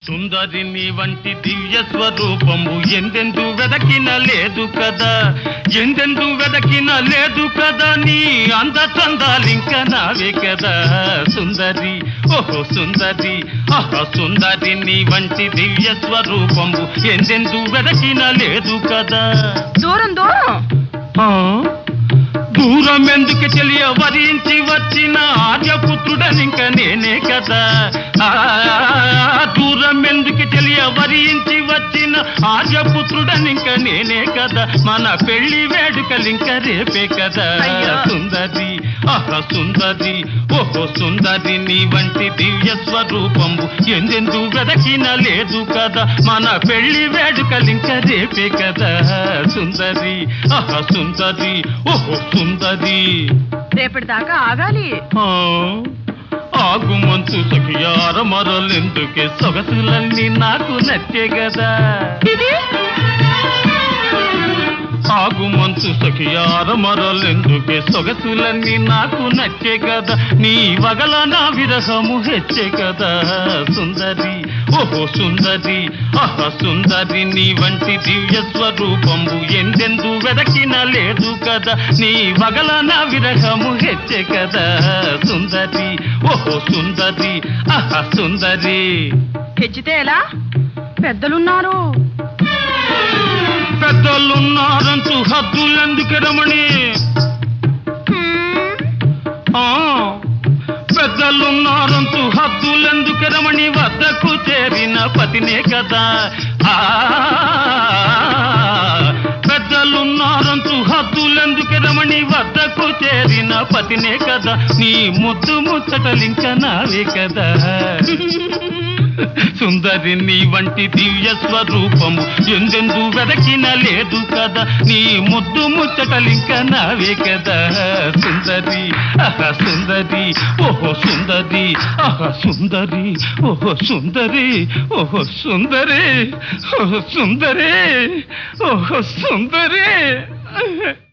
సుందరిని వంటి దివ్య స్వరూపము ఎందెందు వెదకిన లేదు కదా ఎందెందు వెదకిన లేదు కదా నీ అంద చందాలింక నావే కదా సుందరి ఓహో సుందరి ఆహా సుందరిని వంటి దివ్య స్వరూపము ఎందెందు వెదకిన లేదు కదా దూరం దూరం ఆ? దూరం ఎందుకు తెలియ వరించి వచ్చిన ఆర్యపుత్రుడనింక నేనే కదా ఆ, దూరం ఎందుకు తెలియ వరించి వచ్చిన ఆర్యపుత్రుడనింక నేనే కదా మన పెళ్లి వేడుకలింక రేపే కదా అయ్యో. సుందరి ఆహా సుందరి ఓహో సుందరి నీ వంటి దివ్య స్వరూపము ఎందెందు వెదకిన లేదు కదా మన పెళ్లి వేడుకలింక రేపే కదా సుందరి ఆహా సుందరి ఓహో సుందరి రేపటి దాకా ఆగాలి ఆ, ఆగు మంచు సఖియార మరలెందుకే సొగసులన్నీ నాకు నచ్చే కదా ఇది ఆగు మంచు సఖియార మరలెందుకే సొగసులన్నీ నాకు నచ్చే కదా నీ వగల నా విరహము హెచ్చే కదా సుందరి ఓహో సుందరి ఆహా సుందరి నీ వంటి దివ్య స్వరూపంబు ఎందెందు వెదకిన లేదు కదా నీ వగల నా విరహము హెచ్చే కదా సుందరి ఓహో సుందరి ఆహా సుందరి హెచ్చితే ఎలా పెద్దలున్నారు పెద్దలున్నారంటూ హద్దులెందుకు రమణి హ్మ్. ఆ పెద్దలున్నారంటూ హద్దులెందుకు రమణి వద్దకు చేరిన పతినే కదా ఆ పెద్దలున్నారంటూ హద్దులెందుకు రమణి వద్దకు చేరిన పతినే కదా నీ ముద్దు ముచ్చటలింక నావే కదా సుందరి నీ వంటి దివ్య స్వరూపము ఎందెందు వెదకిన లేదు కదా నీ ముద్దు ముచ్చటలింక నావే కదా సుందరి ఆహా సుందరి ఓహో సుందరి ఆహా సుందరి ఓహో సుందరి ఓహో సుందరి ఓహో సుందరి ఓహో సుందరి